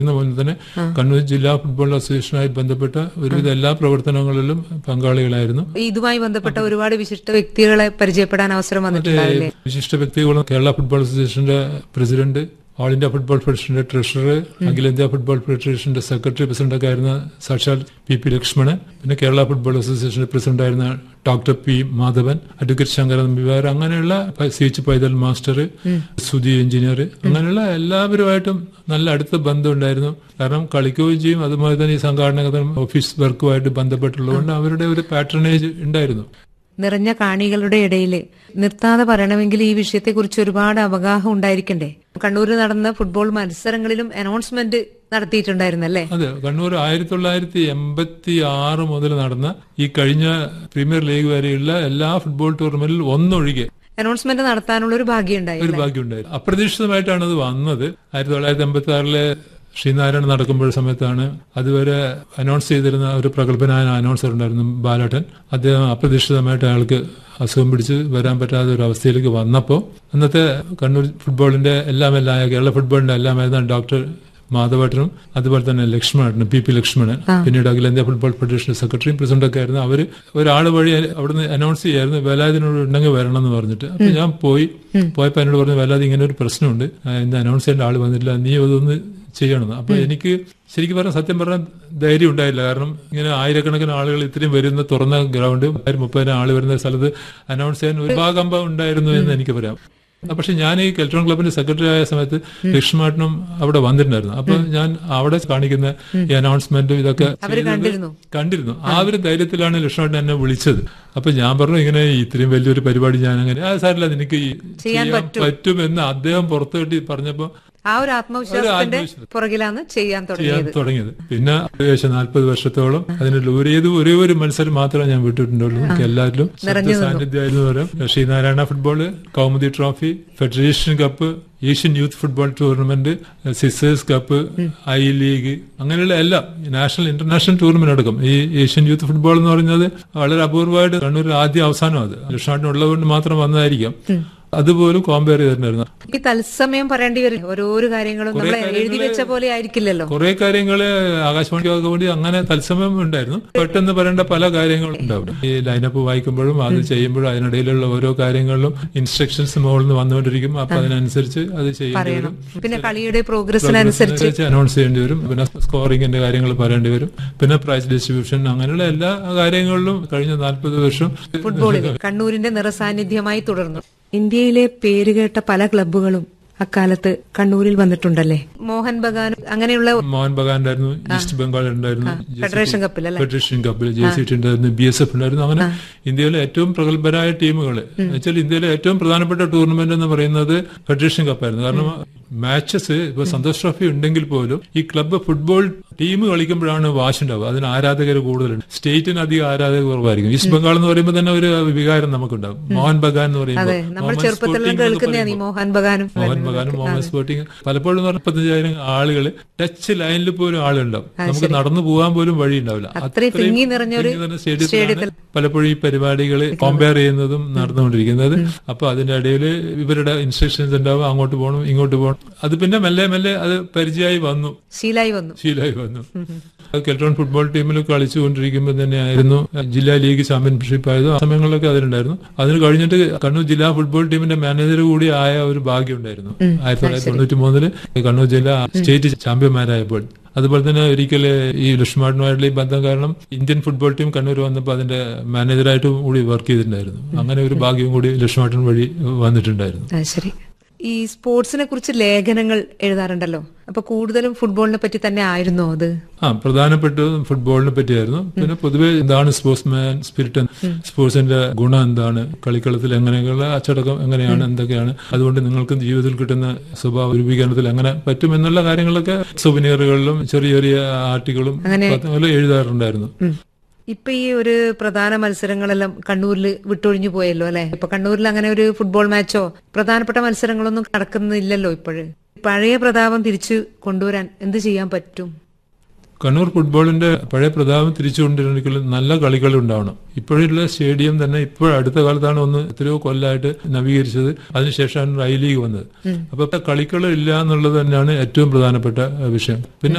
ഇന്ന് മുതൽ തന്നെ കണ്ണൂർ ജില്ലാ ഫുട്ബോൾ അസോസിയേഷനുമായി ബന്ധപ്പെട്ട ഒരുവിധ എല്ലാ പ്രവർത്തനങ്ങളിലും പങ്കാളികളായിരുന്നു ഇതുമായി ബന്ധപ്പെട്ട ഒരുപാട് വിശിഷ്ട വ്യക്തികളെ പരിചയപ്പെടാൻ അവസരം വന്നിട്ടുണ്ടാവില്ലേ വിശിഷ്ട വ്യക്തികളും Kerala football association president all India football ഫെഡറേഷന്റെ ട്രഷറർ അഖിലേന്ത്യാ ഫുട്ബോൾ ഫെഡറേഷന്റെ സെക്രട്ടറി പ്രസിഡന്റൊക്കെ ആയിരുന്ന സാക്ഷാൽ പി പി ലക്ഷ്മണൻ പിന്നെ കേരള ഫുട്ബോൾ അസോസിയേഷന്റെ പ്രസിഡന്റ് ആയിരുന്ന doctor P Madhavan advocate Shankara Nambiar അങ്ങനെയുള്ള C H Paithal master Sudhi engineer അങ്ങനെയുള്ള എല്ലാവരുമായിട്ടും നല്ല അടുത്ത ബന്ധം ഉണ്ടായിരുന്നു കാരണം കളിക്കുകയും ചെയ്യും അതുപോലെ തന്നെ ഈ സംഘാടന ഓഫീസ് വർക്കുമായിട്ട് ബന്ധപ്പെട്ടുള്ളതുകൊണ്ട് അവരുടെ ഒരു പാട്രണേജ് ഉണ്ടായിരുന്നു നിറഞ്ഞ കാണികളുടെ ഇടയിൽ നിർത്താതെ പറയണമെങ്കിൽ ഈ വിഷയത്തെക്കുറിച്ച് ഒരുപാട് അവഗാഹം ഉണ്ടായിരിക്കണ്ടേ കണ്ണൂരിൽ നടന്ന ഫുട്ബോൾ മത്സരങ്ങളിലും അനൗൺസ്മെന്റ് നടത്തിയിട്ടുണ്ടായിരുന്നല്ലേ അതെ കണ്ണൂർ ആയിരത്തി തൊള്ളായിരത്തി എൺപത്തി ആറ് മുതൽ നടന്ന ഈ കഴിഞ്ഞ പ്രീമിയർ ലീഗ് വരെയുള്ള എല്ലാ ഫുട്ബോൾ ടൂർണമെന്റിൽ ഒന്നൊഴികെ അനൗൺസ്മെന്റ് നടത്താനുള്ള ഒരു ഭാഗ്യം ഉണ്ടായി ഒരു ഭാഗ്യമുണ്ടായിരുന്നു അപ്രതീക്ഷിതമായിട്ടാണ് അത് വന്നത് ആയിരത്തി തൊള്ളായിരത്തി എൺപത്തി ആറിലെ ശ്രീനാരായണ നടക്കുമ്പോൾ സമയത്താണ് അതുവരെ അനൗൺസ് ചെയ്തിരുന്ന ഒരു പ്രഗത്ഭനായ അനൗൺസർ ഉണ്ടായിരുന്നു ബാലേട്ടൻ അദ്ദേഹം അപ്രതീക്ഷിതമായിട്ട് അയാൾക്ക് അസുഖം പിടിച്ച് വരാൻ പറ്റാത്ത ഒരു അവസ്ഥയിലേക്ക് വന്നപ്പോൾ അന്നത്തെ കണ്ണൂർ ഫുട്ബോളിന്റെ എല്ലാം എല്ലാം കേരള ഫുട്ബോളിന്റെ എല്ലാം ആയിരുന്ന ഡോക്ടർ മാധവേട്ടനും അതുപോലെ തന്നെ ലക്ഷ്മണനും പി പി ലക്ഷ്മണൻ പിന്നീട് അഖിലേന്ത്യാ ഫുട്ബോൾ ഫെഡറേഷൻ സെക്രട്ടറിയും പ്രസിഡന്റ് ഒക്കെ ആയിരുന്നു അവര് ഒരാൾ വഴി അവിടുന്ന് അനൗൺസ് ചെയ്യായിരുന്നു വേലാതിനോട് ഉണ്ടെങ്കിൽ വരണം എന്ന് പറഞ്ഞിട്ട് അപ്പൊ ഞാൻ പോയി പോയപ്പോ എന്നോട് പറഞ്ഞു വേലാതി ഇങ്ങനെ ഒരു പ്രശ്നമുണ്ട് ആ, ഇന്ന് അനൗൺസ് ചെയ്യേണ്ട ആൾ വന്നിട്ടില്ല നീ അതൊന്ന് ചെയ്യണമെന്ന് അപ്പൊ എനിക്ക് ശരിക്കും പറഞ്ഞാൽ സത്യം പറഞ്ഞാൽ ധൈര്യം ഉണ്ടായില്ല കാരണം ഇങ്ങനെ ആയിരക്കണക്കിന് ആളുകൾ ഇത്രയും വരുന്ന തുറന്ന ഗ്രൗണ്ട് ആയിരം മുപ്പതിനായിരം ആള് വരുന്ന സ്ഥലത്ത് അനൗൺസ് ചെയ്യാൻ ഒരു ഭാഗമ്പം ഉണ്ടായിരുന്നു എന്ന് എനിക്ക് പറയാം ആ, പക്ഷെ ഞാൻ ഈ കെൽട്രോൺ ക്ലബിന്റെ സെക്രട്ടറി ആയ സമയത്ത് ലക്ഷ്മാട്ടനും അവിടെ വന്നിട്ടുണ്ടായിരുന്നു അപ്പൊ ഞാൻ അവിടെ കാണിക്കുന്ന ഈ അനൗൺസ്മെന്റും ഇതൊക്കെ ചെയ്തത് കണ്ടിരുന്നു. കണ്ടിരുന്നു ആ ഒരു ധൈര്യത്തിലാണ് ലക്ഷ്മാട്ടൻ എന്നെ വിളിച്ചത് അപ്പൊ ഞാൻ പറഞ്ഞു ഇങ്ങനെ ഇത്രയും വലിയൊരു പരിപാടി ഞാൻ അങ്ങനെ ആ സാറില്ല നിനക്ക് ഈ ചെയ്യാൻ പറ്റുമെന്ന് അദ്ദേഹം പുറത്തു കെട്ടി പറഞ്ഞപ്പോ ആ ഒരു ആത്മവിശ്വാസത്തിന്റെ പുറകിലാണ് ചെയ്യാൻ ചെയ്യാൻ തുടങ്ങിയത് തുടങ്ങിയത് പിന്നെ ഏകദേശം നാൽപ്പത് വർഷത്തോളം അതിനുള്ള ഒരു ഏത് ഒരേ ഒരു മത്സരം മാത്രമേ ഞാൻ വിട്ടിട്ടുണ്ടുള്ളൂ എനിക്ക് എല്ലാവരിലും ശബ്ദ സാന്നിധ്യമായിരുന്നു പറയാം Sreenarayana football Kaumudi trophy federation cup Asian youth football tournament Scissors cup I league അങ്ങനെയുള്ള എല്ലാം നാഷണൽ ഇന്റർനാഷണൽ ടൂർണമെന്റ് അടക്കം ഈ ഏഷ്യൻ യൂത്ത് ഫുട്ബോൾ എന്ന് പറയുന്നത് വളരെ അപൂർവമായിട്ട് കണ്ണൂരിൽ ആദ്യം അവസാനം അത് ലക്ഷാട്ടിനുള്ളത് മാത്രം വന്നതായിരിക്കാം അതുപോലും കോമ്പയർ ചെയ്തിട്ടുണ്ടായിരുന്നു ഈ തത്സമയം പറയേണ്ടി വരും ഓരോരോ കാര്യങ്ങളും നമ്മൾ എഴുതി വെച്ച പോലെ ആയിരിക്കില്ലല്ലോ കുറെ കാര്യങ്ങള് ആകാശവാണിക്കൊക്കെ വേണ്ടി അങ്ങനെ തത്സമയം ഉണ്ടായിരുന്നു പെട്ടെന്ന് പറയേണ്ട പല കാര്യങ്ങളും ഉണ്ടാവും ഈ ലൈനപ്പ് വായിക്കുമ്പോഴും അത് ചെയ്യുമ്പോഴും അതിനിടയിലുള്ള ഓരോ കാര്യങ്ങളിലും ഇൻസ്ട്രക്ഷൻസ് മുകളിൽ നിന്ന് വന്നുകൊണ്ടിരിക്കും അപ്പൊ അതിനനുസരിച്ച് അത് ചെയ്യേണ്ടി വരും പിന്നെ കളിയുടെ പ്രോഗ്രസിനനുസരിച്ച് അനുസരിച്ച് അനൗൺസ് ചെയ്യേണ്ടി വരും പിന്നെ സ്കോറിംഗിന്റെ കാര്യങ്ങൾ പറയേണ്ടി വരും പിന്നെ പ്രൈസ് ഡിസ്ട്രിബ്യൂഷൻ അങ്ങനെയുള്ള എല്ലാ കാര്യങ്ങളിലും കഴിഞ്ഞ നാൽപ്പത് വർഷം ഫുട്ബോളിൽ കണ്ണൂരിന്റെ നിറസാന്നിധ്യമായി തുടർന്നു ഇന്ത്യയിലെ പേരുകേട്ട പല ക്ലബ്ബുകളും അക്കാലത്ത് കണ്ണൂരിൽ വന്നിട്ടുണ്ടല്ലേ മോഹൻ ബഗാൻ അങ്ങനെയുള്ള മോഹൻ ബഗാൻ ഉണ്ടായിരുന്നു ഈസ്റ്റ് ബംഗാൾ ഉണ്ടായിരുന്നു ഫെഡറേഷൻ കപ്പിൽ അല്ലെ ഫെഡറേഷൻ കപ്പിൽ ജെ സി ടി ഉണ്ടായിരുന്നു ബി എസ് എഫ് ഉണ്ടായിരുന്നു അങ്ങനെ ഇന്ത്യയിലെ ഏറ്റവും പ്രഗത്ഭരായ ടീമുകൾ വെച്ചാൽ ഇന്ത്യയിലെ ഏറ്റവും പ്രധാനപ്പെട്ട ടൂർണമെന്റ് എന്ന് പറയുന്നത് ഫെഡറേഷൻ കപ്പായിരുന്നു കാരണം മാച്ചസ് ഇപ്പൊ സന്തോഷ് ട്രോഫി ഉണ്ടെങ്കിൽ പോലും ഈ ക്ലബ്ബ് ഫുട്ബോൾ ടീം കളിക്കുമ്പോഴാണ് വാശുണ്ടാവുക അതിന് ആരാധകർ കൂടുതലുണ്ട് സ്റ്റേറ്റിന് അധികം ആരാധകർ കുറവായിരിക്കും ഈസ്റ്റ് ബംഗാൾ എന്ന് പറയുമ്പോൾ തന്നെ ഒരു വികാരം നമുക്കുണ്ടാവും മോഹൻ ബഗാൻ എന്ന് അതെ പറയുമ്പോൾ നമ്മൾ മോഹൻ ചെറുപ്പത്തിൽ സ്പോർട്ടിംഗ് എന്നൊക്കെ കേൾക്കുന്നതാണ് ഈ പറയുമ്പോൾ മോഹൻ ബഗാനും മോഹൻ ബഗാനും മോഹൻ സ്പോർട്ടിംഗ് പലപ്പോഴും മുപ്പത്തഞ്ചായിരം ആളുകൾ ടച്ച് ലൈനിൽ പോലും ആളുണ്ടാവും നമുക്ക് നടന്നു പോകാൻ പോലും വഴി ഉണ്ടാവില്ല അത്രയും തിങ്ങി നിറഞ്ഞ ഒരു തിങ്ങി നിറഞ്ഞ സ്റ്റേഡിയത്തിലാണ് പലപ്പോഴും ഈ പരിപാടികൾ കമ്പയർ ചെയ്യുന്നതും നടന്നുകൊണ്ടിരിക്കുന്നത് അപ്പൊ അതിന്റെ ഇടയിൽ ഇവരുടെ ഇൻസ്ട്രക്ഷൻസ് ഉണ്ടാവും അങ്ങോട്ട് പോകണം ഇങ്ങോട്ട് പോകണം അത് പിന്നെ മെല്ലെ മെല്ലെ അത് പരിചയമായി വന്നു ശീലായി വന്നു ശീലമായി വന്നു കെൽട്രോൺ ഫുട്ബോൾ ടീമിൽ കളിച്ചുകൊണ്ടിരിക്കുമ്പോൾ തന്നെയായിരുന്നു ജില്ലാ ലീഗ് ചാമ്പ്യൻഷിപ്പ് ആയത് ആ സമയങ്ങളിലൊക്കെ അതിലുണ്ടായിരുന്നു അതിന് കഴിഞ്ഞിട്ട് കണ്ണൂർ ജില്ലാ ഫുട്ബോൾ ടീമിന്റെ മാനേജർ കൂടി ആയ ഒരു ഭാഗ്യം ഉണ്ടായിരുന്നു ആയിരത്തി തൊള്ളായിരത്തി തൊണ്ണൂറ്റി മൂന്നില് കണ്ണൂർ ജില്ല സ്റ്റേറ്റ് ചാമ്പ്യന്മാരായപ്പോൾ അതുപോലെ തന്നെ ഒരിക്കൽ ഈ ലക്ഷ്മാട്ടനുമായിട്ടുള്ള ഈ ബന്ധം കാരണം ഇന്ത്യൻ ഫുട്ബോൾ ടീം കണ്ണൂർ വന്നപ്പോൾ അതിന്റെ മാനേജറായിട്ടും കൂടി വർക്ക് ചെയ്തിട്ടുണ്ടായിരുന്നു അങ്ങനെ ഒരു ഭാഗ്യം കൂടി ലക്ഷ്മാട്ടൻ വഴി വന്നിട്ടുണ്ടായിരുന്നു ആ, ശരി ഈ സ്പോർട്സിനെ കുറിച്ച് ലേഖനങ്ങൾ എഴുതാറുണ്ടല്ലോ അപ്പൊ കൂടുതലും ഫുട്ബോളിനെ പറ്റി തന്നെ ആയിരുന്നോ അത് ആ പ്രധാനപ്പെട്ടതും ഫുട്ബോളിനെ പറ്റിയായിരുന്നു പിന്നെ പൊതുവെ എന്താണ് സ്പോർട്സ്മാൻ സ്പിരിറ്റ് സ്പോർട്സിന്റെ ഗുണം എന്താണ് കളിക്കളത്തിൽ എങ്ങനെയുള്ള അച്ചടക്കം എങ്ങനെയാണ് എന്തൊക്കെയാണ് അതുകൊണ്ട് നിങ്ങൾക്ക് ജീവിതത്തിൽ കിട്ടുന്ന സ്വഭാവ രൂപീകരണത്തിൽ എങ്ങനെ പറ്റും എന്നുള്ള കാര്യങ്ങളൊക്കെ സുവനീറുകളിലും ചെറിയ ചെറിയ ആർട്ടികളും പത്രങ്ങളും എഴുതാറുണ്ടായിരുന്നു ഇപ്പൊ ഈ ഒരു പ്രധാന മത്സരങ്ങളെല്ലാം കണ്ണൂരിൽ വിട്ടൊഴിഞ്ഞു പോയല്ലോ അല്ലെ ഇപ്പൊ കണ്ണൂരിൽ അങ്ങനെ ഒരു ഫുട്ബോൾ മാച്ചോ പ്രധാനപ്പെട്ട മത്സരങ്ങളൊന്നും നടക്കുന്നില്ലല്ലോ ഇപ്പോഴ് പഴയ പ്രതാപം തിരിച്ചു കൊണ്ടുവരാൻ എന്ത് ചെയ്യാൻ പറ്റും കണ്ണൂർ ഫുട്ബോളിന്റെ പഴയ പ്രതാപം തിരിച്ചുകൊണ്ടിരുന്നെങ്കിൽ നല്ല കളികൾ ഉണ്ടാവണം ഇപ്പോഴുള്ള സ്റ്റേഡിയം തന്നെ ഇപ്പോൾ അടുത്ത കാലത്താണ് ഒന്ന് എത്രയോ കൊല്ലമായിട്ട് നവീകരിച്ചത് അതിനുശേഷമാണ് ഐ ലീഗ് വന്നത് അപ്പൊ കളികൾ ഇല്ല എന്നുള്ളത് തന്നെയാണ് ഏറ്റവും പ്രധാനപ്പെട്ട ഏഹ്, വിഷയം പിന്നെ